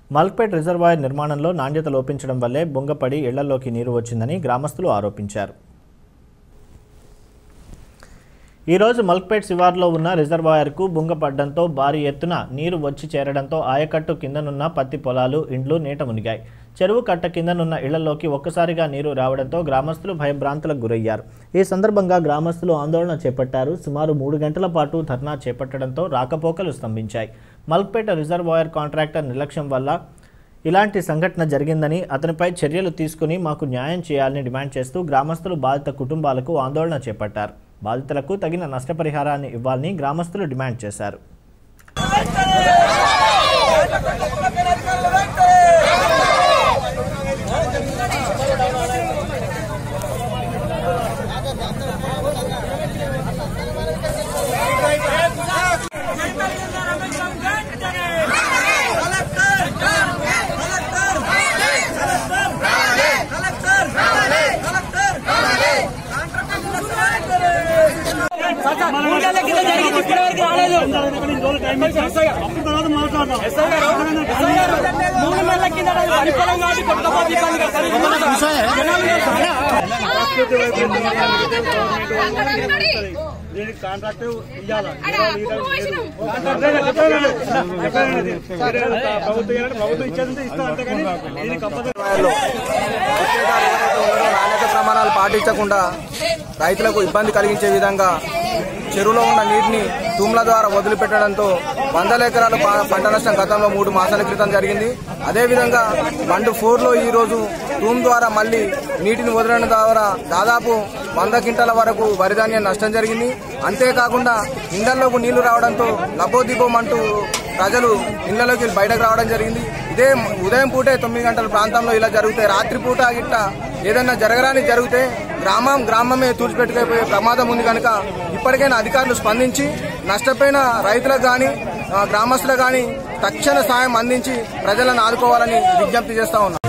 మల్క్పేట్ reservoir నిర్మాణంలో నాణ్యత లోపించడం వల్లే బొంగపడి ఇళ్లలోకి నీరు వచ్చిందని గ్రామస్తులు ఆరోపించారు ఈరోజు మల్క్పేట్ శివార్లో ఉన్న రిజర్వాయర్కు బుంగపడ్డంతో భారీ ఎత్తున నీరు వచ్చి చేరడంతో ఆయకట్టు కిందనున్న పత్తి పొలాలు ఇండ్లు నీట మునిగాయి చెరువు కట్ట కిందనున్న ఇళ్లలోకి ఒక్కసారిగా నీరు రావడంతో గ్రామస్తులు భయభ్రాంతులకు గురయ్యారు ఈ సందర్భంగా గ్రామస్తులు ఆందోళన చేపట్టారు సుమారు మూడు గంటల పాటు ధర్నా చేపట్టడంతో రాకపోకలు స్తంభించాయి మల్క్పేట రిజర్వాయర్ కాంట్రాక్టర్ నిర్లక్ష్యం వల్ల ఇలాంటి సంఘటన జరిగిందని అతనిపై చర్యలు తీసుకుని మాకు న్యాయం చేయాలని డిమాండ్ చేస్తూ గ్రామస్తులు బాధిత కుటుంబాలకు ఆందోళన చేపట్టారు బాధితులకు తగిన నష్టపరిహారాన్ని ఇవ్వాలని గ్రామస్తులు డిమాండ్ చేశారు మూడేళ్ల కింద జరిగింది ఇప్పటి వరకు రాలేదు ఎస్ఐ గారు, మూడు నెలల కింద విఫలం కాబట్టి కొట్టకపోతే ఇబ్బంది కదా సార్. దీనికి కాంట్రాక్ట్ ఇవ్వాలి ప్రభుత్వం ఇవ్వాలంటే ప్రభుత్వం ఇచ్చేది ఇస్తాం అంతేగాని దీనికి కంపల్సరీ వ్యవసాయంలో విక్రేతలు ఎవరైతే ఉన్నారో నాణ్యత ప్రమాణాలు పాటించకుండా రైతులకు ఇబ్బంది కలిగించే విధంగా చెరువులో ఉన్న నీటిని తూమ్ల ద్వారా వదిలిపెట్టడంతో వందల ఎకరాల ప- పంట నష్టం గతంలో మూడు మాసాల క్రితం జరిగింది అదేవిధంగా బండు ఫోర్ లో ఈ రోజు తూమ్ ద్వారా మళ్లీ నీటిని వదలడం ద్వారా దాదాపు వంద క్వింటాల వరకు వరి ధాన్యం నష్టం జరిగింది అంతేకాకుండా ఇండ్లలోకి నీళ్లు రావడంతో లబోదిబోమంటూ ప్రజలు ఇళ్లలోకి బయటకు రావడం జరిగింది ఇదే ఉదయం పూటే తొమ్మిది గంటల ప్రాంతంలో ఇలా జరిగితే రాత్రి పూట గిట్ట ఏదైనా జరగరాని జరిగితే గ్రామం గ్రామమే తూచిపెట్టుకుపోయే ప్రమాదం ఉంది కనుక ఇప్పటికైనా అధికారులు స్పందించి నష్టపోయిన రైతులకు గాని ఆ, గ్రామస్తులకు గాని తక్షణ సాయం అందించి ప్రజలను ఆదుకోవాలని విజ్ఞప్తి చేస్తా ఉన్నాం